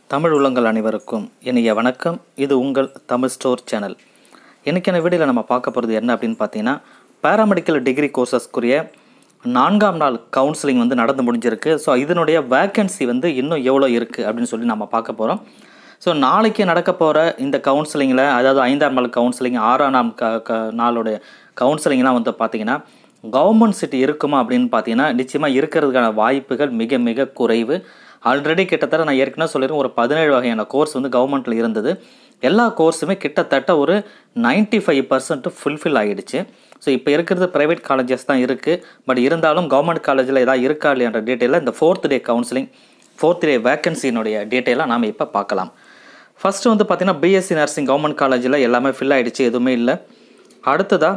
தமிழ் உள்ளங்கள் அனைவருக்கும் இனிய வணக்கம் இது உங்கள் தமிழ் ஸ்டோர் சேனல் இன்றைக்கான வீடியோவில் நம்ம பார்க்க போகிறது என்ன அப்படின்னு பார்த்தீங்கன்னா பேராமெடிக்கல் டிகிரி கோர்சஸ்க்குரிய நான்காம் நாள் கவுன்சிலிங் வந்து நடந்து முடிஞ்சிருக்கு ஸோ இதனுடைய வேக்கன்சி வந்து இன்னும் எவ்வளோ இருக்குது அப்படின்னு சொல்லி நம்ம பார்க்க போகிறோம் ஸோ நாளைக்கு நடக்க போகிற இந்த கவுன்சிலிங்கில் அதாவது ஐந்தாம் நாள் கவுன்சிலிங் ஆறாம் நாள் க க நாளுடைய கவுன்சிலிங்லாம் வந்து பார்த்தீங்கன்னா கவர்மெண்ட் சீட் இருக்குமா அப்படின்னு பார்த்தீங்கன்னா நிச்சயமாக இருக்கிறதுக்கான வாய்ப்புகள் மிக மிக குறைவு ஆல்ரெடி கிட்டத்தட்ட நான் ஏற்கனவே சொல்லியிருக்கேன் ஒரு பதினேழு வகையான கோர்ஸ் வந்து கவர்மெண்ட்டில் இருந்தது எல்லா கோர்ஸுமே கிட்டத்தட்ட ஒரு நைன்ட்டி ஃபைவ் பர்சன்ட் ஃபுல்ஃபில் ஆகிடுச்சு ஸோ இப்போ இருக்கிறது ப்ரைவேட் காலேஜஸ் தான் இருக்குது பட் இருந்தாலும் கவர்மெண்ட் காலேஜில் ஏதாவது இருக்கா இல்லையான்ற டீட்டெயிலில் இந்த fourth day counselling fourth day வேக்கன்சியினுடைய டீட்டெயிலாக நாம் இப்போ பார்க்கலாம் ஃபஸ்ட்டு வந்து பார்த்திங்கன்னா பிஎஸ்சி நர்சிங் கவர்மெண்ட் காலேஜில் எல்லாமே ஃபில் ஆகிடுச்சு எதுவுமே இல்லை அடுத்ததாக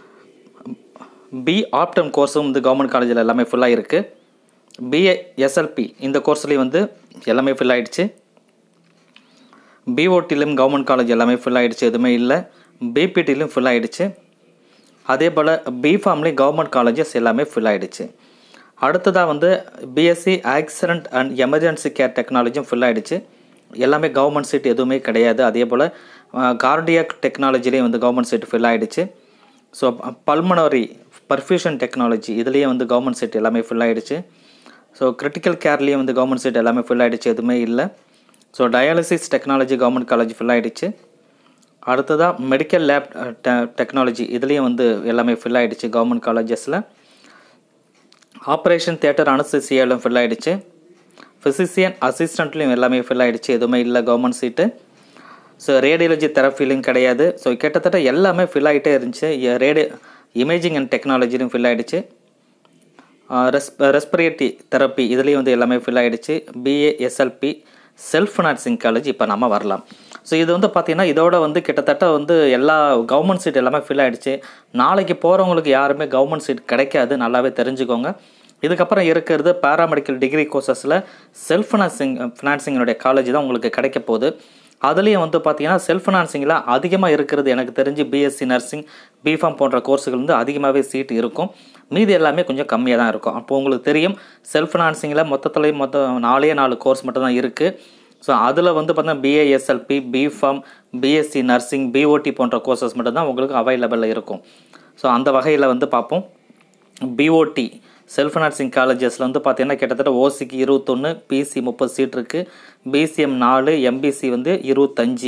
பி ஆப்டம் கோர்ஸும் வந்து கவர்மெண்ட் காலேஜில் எல்லாமே ஃபுல்லாக இருக்குது பிஏ எஸ்எல்பி இந்த கோர்ஸ்லேயும் வந்து எல்லாமே ஃபில் ஆகிடுச்சு பிஓடிலையும் கவர்மெண்ட் காலேஜ் எல்லாமே ஃபில் ஆகிடுச்சு எதுவுமே இல்லை பிபிடிலையும் ஃபில் ஆகிடுச்சு அதே போல் பிஃபார்ம்லேயும் கவர்மெண்ட் காலேஜஸ் எல்லாமே ஃபில் ஆகிடுச்சு அடுத்ததாக வந்து BSc accident and emergency care டெக்னாலஜியும் ஃபில் ஆகிடுச்சு எல்லாமே கவர்மெண்ட் சீட் எதுவுமே கிடையாது அதே போல் கார்டியாக் டெக்னாலஜிலையும் வந்து கவர்மெண்ட் சீட் ஃபில் ஆகிடுச்சு ஸோ பல்மனரி பர்ஃபியூஷன் டெக்னாலஜி இதுலேயே வந்து கவர்மெண்ட் சீட் எல்லாமே ஃபில் ஆகிடுச்சு ஸோ கிரிட்டிக்கல் கேர்லேயும் வந்து கவர்மெண்ட் சீட் எல்லாமே ஃபில் ஆகிடுச்சு எதுவுமே இல்லை so dialysis technology government college fill ஆகிடுச்சு அடுத்ததாக மெடிக்கல் லேப் டெக்னாலஜி இதுலேயும் வந்து எல்லாமே ஃபில் ஆகிடுச்சு கவர்மெண்ட் காலேஜஸில் ஆப்ரேஷன் தியேட்டர் அனஸ்தசியாலும் ஃபில் ஆகிடுச்சு ஃபிசிஷியன் அசிஸ்டண்ட்லேயும் எல்லாமே ஃபில் ஆகிடுச்சு எதுவுமே இல்லை கவர்மெண்ட் சீட்டு ஸோ ரேடியாலஜி தெரப்பிலையும் கிடையாது ஸோ கிட்டத்தட்ட எல்லாமே ஃபில் ஆகிட்டே இருந்துச்சு ரேடியோ இமேஜிங் அண்ட் டெக்னாலஜிலையும் ஃபில் ஆகிடுச்சு ரெஸ் ரெஸ்பிரேட்டரி தெரப்பி இதுலேயும் வந்து எல்லாமே ஃபில் ஆகிடுச்சு BA SLP self financing college இப்போ நம்ம வரலாம் ஸோ இது வந்து பார்த்திங்கன்னா இதோட வந்து கிட்டத்தட்ட வந்து எல்லா கவர்மெண்ட் சீட் எல்லாமே ஃபில் ஆகிடுச்சு நாளைக்கு போகிறவங்களுக்கு யாருமே கவர்மெண்ட் சீட் கிடைக்காது நல்லாவே தெரிஞ்சுக்கோங்க இதுக்கப்புறம் இருக்கிறது பேராமெடிக்கல் டிகிரி கோர்சஸில் செல்ஃப் ஃபினான்சிங் ஃபினான்சிங்கினுடைய காலேஜ் தான் உங்களுக்கு கிடைக்க போகுது அதுலேயும் வந்து பார்த்தீங்கன்னா செல்ஃப் ஃபினான்சிங்கில் அதிகமாக இருக்கிறது எனக்கு தெரிஞ்சு பிஎஸ்சி நர்சிங் பிஃபார்ம் போன்ற கோர்ஸுகள் வந்து அதிகமாகவே சீட் இருக்கும் மீதி எல்லாமே கொஞ்சம் கம்மியாக தான் இருக்கும் அப்போ உங்களுக்கு தெரியும் செல்ஃப் ஃபினான்சிங்கில் மொத்தத்துலேயும் மொத்தம் நாலே நாலு கோர்ஸ் மட்டும் தான் இருக்குது ஸோ அதில் வந்து பார்த்தீங்கன்னா BASLP B Pharm BSc nursing BOT போன்ற கோர்சஸ் மட்டும்தான் உங்களுக்கு அவைலபிளில் இருக்கும் ஸோ அந்த வகையில் வந்து பார்ப்போம் பிஓடி செல்ஃப் நர்சிங் காலேஜஸில் வந்து பார்த்தீங்கன்னா கிட்டத்தட்ட ஓசிக்கு இருபத்தொன்று பிசி முப்பது சீட் இருக்குது பிசிஎம் நாலு எம்பிசி வந்து இருபத்தஞ்சி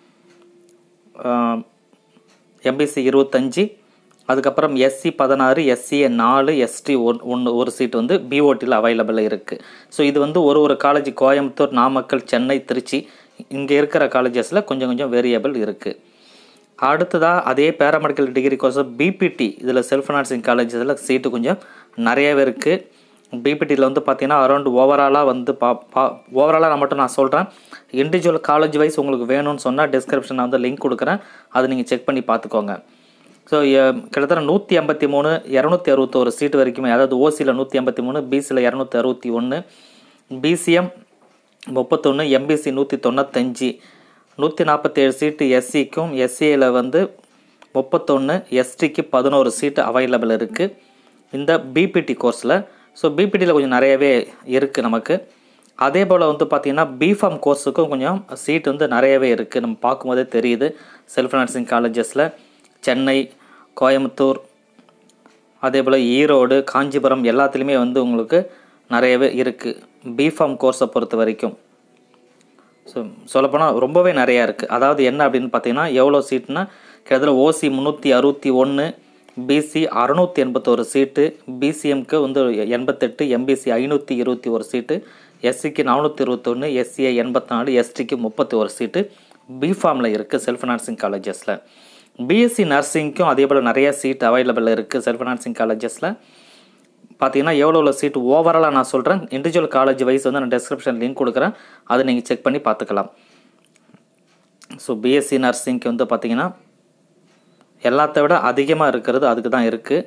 எம்பிசி இருபத்தஞ்சி அதுக்கப்புறம் எஸ்சி பதினாறு எஸ்சிஏ நாலு எஸ்டி ஒன் ஒன்று ஒரு சீட் வந்து பிஓடியில் அவைலபிளாக இருக்குது ஸோ இது வந்து ஒரு ஒரு காலேஜ் கோயம்புத்தூர் நாமக்கல் சென்னை திருச்சி இங்கே இருக்கிற காலேஜஸில் கொஞ்சம் கொஞ்சம் வேரியபிள் இருக்குது அடுத்ததாக அதே பேராமெடிக்கல் டிகிரி கோர்ஸ் பிபிடி இதில் செல்ஃப் ஃபினான்சிங் காலேஜஸில் சீட்டு கொஞ்சம் நிறையவே இருக்குது பிபிடியில் வந்து பார்த்தீங்கன்னா அரௌண்ட் ஓவராலாக வந்து பா பா ஓவராலாக நான் மட்டும் நான் சொல்கிறேன் இண்டிவிஜுவல் காலேஜ் வைஸ் உங்களுக்கு வேணும்னு சொன்னால் டிஸ்கிரிப்ஷன் நான் வந்து லிங்க் கொடுக்குறேன் அதை நீங்கள் செக் பண்ணி பார்த்துக்கோங்க ஸோ கிட்டத்தட்ட நூற்றி ஐம்பத்தி மூணு இரநூத்தி அறுபத்தோரு சீட்டு வரைக்குமே அதாவது ஓசியில் நூற்றி ஐம்பத்தி மூணு பிசியில் இரநூத்தி அறுபத்தி ஒன்று பிசிஎம் முப்பத்தொன்று எம்பிசி நூற்றி தொண்ணூத்தஞ்சு நூற்றி நாற்பத்தேழு சீட்டு எஸ்சிக்கும் எஸ்சியில் வந்து முப்பத்தொன்று எஸ்டிக்கு பதினோரு சீட்டு அவைலபிள் இருக்குது இந்த பிபிடி கோர்ஸில் ஸோ பிபிடியில் கொஞ்சம் நிறையவே இருக்குது நமக்கு அதே போல் வந்து பார்த்திங்கன்னா பிஃபார்ம் கோர்ஸுக்கும் கொஞ்சம் சீட் வந்து நிறையவே இருக்குது நம்ம பார்க்கும்போதே தெரியுது செல்ஃப் நர்சிங் காலேஜஸில் சென்னை கோயம்புத்தூர் அதே போல் ஈரோடு காஞ்சிபுரம் எல்லாத்துலேயுமே வந்து உங்களுக்கு நிறையவே இருக்குது பிஃபார்ம் கோர்ஸை பொறுத்த வரைக்கும் ஸோ சொல்லப்போனால் ரொம்பவே நிறையா இருக்குது அதாவது என்ன அப்படின்னு பார்த்தீங்கன்னா எவ்வளோ சீட்னா கிட்டத்தட்ட ஓசி முந்நூற்றி அறுபத்தி ஒன்று பிசி அறநூற்றி எண்பத்தோரு சீட்டு பிசிஎம்க்கு வந்து எண்பத்தெட்டு எம்பிசி ஐநூற்றி இருபத்தி ஒரு சீட்டு எஸ்சிக்கு நானூற்றி இருபத்தொன்று எஸ்சிஐ எண்பத்தி நாலு எஸ்டிக்கு முப்பத்தி ஒரு சீட்டு பிஃபார்மில் இருக்குது செல்ஃப் நர்சிங் காலேஜஸில் பிஎஸ்சி நர்சிங்க்கும் அதே போல் நிறைய சீட் அவைலபிள் இருக்குது செல்ஃப் நர்சிங் காலேஜஸில் பார்த்தீங்கன்னா எவ்வளோ எவ்வளோ சீட் ஓவராலாக நான் சொல்கிறேன் இண்டிவிஜுவல் காலேஜ் வைஸ் வந்து நான் டெஸ்கிரிப்ஷன் லிங்க் கொடுக்குறேன் அதை நீங்கள் செக் பண்ணி பார்த்துக்கலாம் ஸோ பிஎஸ்சி நர்சிங்க்கு வந்து பார்த்தீங்கன்னா எல்லாத்த விட அதிகமாக இருக்கிறது அதுக்கு தான் இருக்குது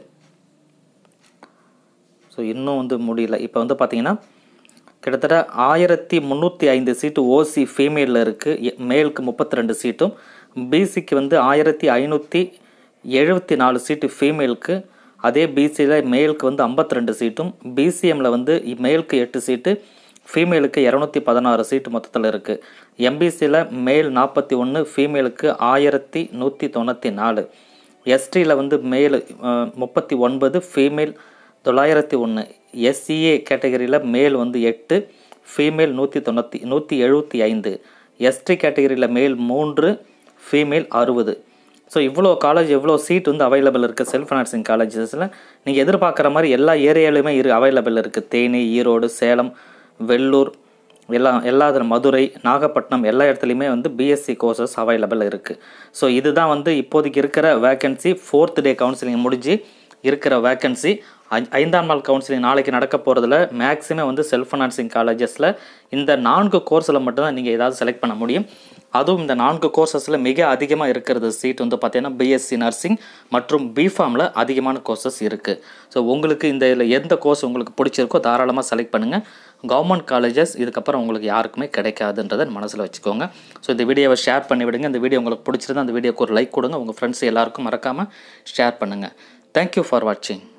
ஸோ இன்னும் வந்து முடியல இப்போ வந்து பார்த்தீங்கன்னா கிட்டத்தட்ட ஆயிரத்தி முந்நூற்றி ஐந்து சீட்டு ஓசி ஃபீமேலில் இருக்குது மேலுக்கு முப்பத்தி ரெண்டு சீட்டும் பிசிக்கு வந்து ஆயிரத்தி ஐநூற்றி எழுபத்தி நாலு சீட்டு ஃபீமேலுக்கு அதே பிசியில் மேலுக்கு வந்து ஐம்பத்தி ரெண்டு சீட்டும் பிசிஎம்மில் வந்து மேலுக்கு எட்டு சீட்டு ஃபீமேலுக்கு இரநூத்தி பதினாறு சீட்டு மொத்தத்தில் இருக்குது எம்பிசியில் மேல் நாற்பத்தி ஒன்று ஃபீமேலுக்கு ஆயிரத்தி நூற்றி தொண்ணூற்றி நாலு எஸ்டியில் வந்து மேல் முப்பத்தி ஒன்பது ஃபீமேல் தொள்ளாயிரத்தி ஒன்று எஸ்சிஏ கேட்டகரியில் மேல் வந்து எட்டு ஃபீமேல் நூற்றி தொண்ணூற்றி நூற்றி எழுபத்தி ஐந்து எஸ்டி கேட்டகரியில் மேல் மூன்று ஃபீமேல் அறுபது ஸோ இவ்வளோ காலேஜ் எவ்வளோ சீட் வந்து அவைலபிள் இருக்குது செல்ஃப் ஃபினான்சிங் காலேஜஸில் நீங்கள் எதிர்பார்க்குற மாதிரி எல்லா ஏரியாலையுமே இரு அவைலபிள் இருக்குது தேனி ஈரோடு சேலம் வெள்ளூர் எல்லா எல்லா இதுல மதுரை நாகப்பட்டினம் எல்லா இடத்துலையுமே வந்து பிஎஸ்சி கோர்சஸ் அவைலபிள் இருக்குது ஸோ இதுதான் வந்து இப்போதைக்கு இருக்கிற வேக்கன்சி ஃபோர்த் டே கவுன்சிலிங் முடிஞ்சு இருக்கிற வேக்கன்சி ஐந்தாம் நாள் கவுன்சிலிங் நாளைக்கு நடக்க போகிறதுல மேக்ஸிமம் வந்து செல்ஃப் ஃபினான்சிங் காலேஜஸில் இந்த நான்கு கோர்ஸில் மட்டும்தான் நீங்கள் ஏதாவது செலக்ட் பண்ண முடியும் அதுவும் இந்த நான்கு கோர்சஸில் மிக அதிகமாக இருக்கிறது சீட் வந்து பார்த்தீங்கன்னா பிஎஸ்சி நர்சிங் மற்றும் பிஃபார்மில் அதிகமான கோர்சஸ் இருக்குது ஸோ உங்களுக்கு இந்த இதில் எந்த கோர்ஸ் உங்களுக்கு பிடிச்சிருக்கோ தாராளமாக செலக்ட் பண்ணுங்கள் கவர்மெண்ட் காலேஜஸ் இதுக்கப்புறம் உங்களுக்கு யாருக்குமே கிடைக்காதுன்றதை மனசில் வச்சுக்கோங்க ஸோ இந்த வீடியோவை ஷேர் பண்ணி விடுங்க இந்த வீடியோ உங்களுக்கு பிடிச்சிருந்தா அந்த வீடியோக்கு ஒரு லைக் கொடுங்க உங்கள் ஃப்ரெண்ட்ஸ் எல்லாருக்கும் மறக்காமல் ஷேர் பண்ணுங்கள் தேங்க்யூ ஃபார் வாட்சிங்